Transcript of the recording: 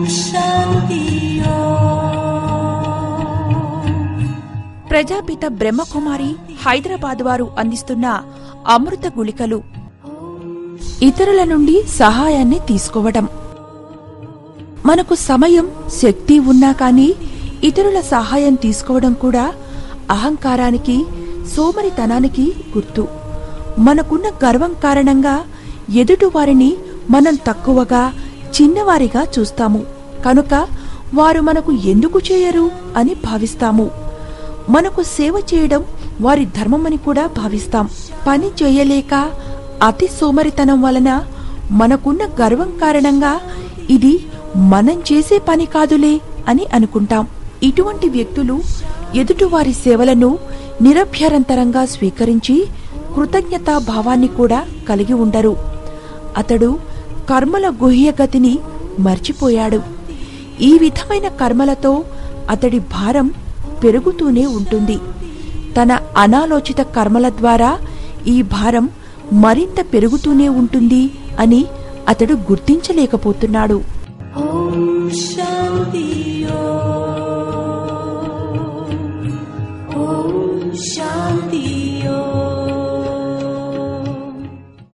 Shanti ప్రజాపిత బ్రహ్మకుమారి హైదరాబాద్ వారు అందిస్తున్న అమృత గుళికలు ఇతరుల నుండి సహాయాన్ని తీసుకోవడం మనకు సమయం శక్తి ఉన్నా కానీ ఇతరుల సహాయం తీసుకోవడం కూడా అహంకారానికి సోమరితనానికి గుర్తు మనకున్న గర్వం కారణంగా ఎదుటివారిని మనం తక్కువగా చిన్నవారిగా చూస్తాము కనుక వారు మనకు ఎందుకు చేయరు అని భావిస్తాము మనకు సేవ చేయడం వారి ధర్మమని కూడా భావిస్తాం పని చేయలేక అతి సోమరితనం వలన మనకున్న గర్వం కారణంగా ఇది మనం చేసే పని కాదులే అని అనుకుంటాం ఇటువంటి వ్యక్తులు ఎదుటివారి సేవలను నిరభ్యరంతరంగా స్వీకరించి కృతజ్ఞతా భావాన్ని కూడా కలిగి ఉండరు అతడు కర్మల గుహ్యగతిని మర్చిపోయాడు ఈ విధమైన కర్మలతో అతడి భారం పెరుగుతూనే ఉంటుంది తన అనాలోచిత కర్మల ద్వారా ఈ భారం మరింత పెరుగుతూనే ఉంటుంది అని అతడు గుర్తించలేకపోతున్నాడు Om Shanti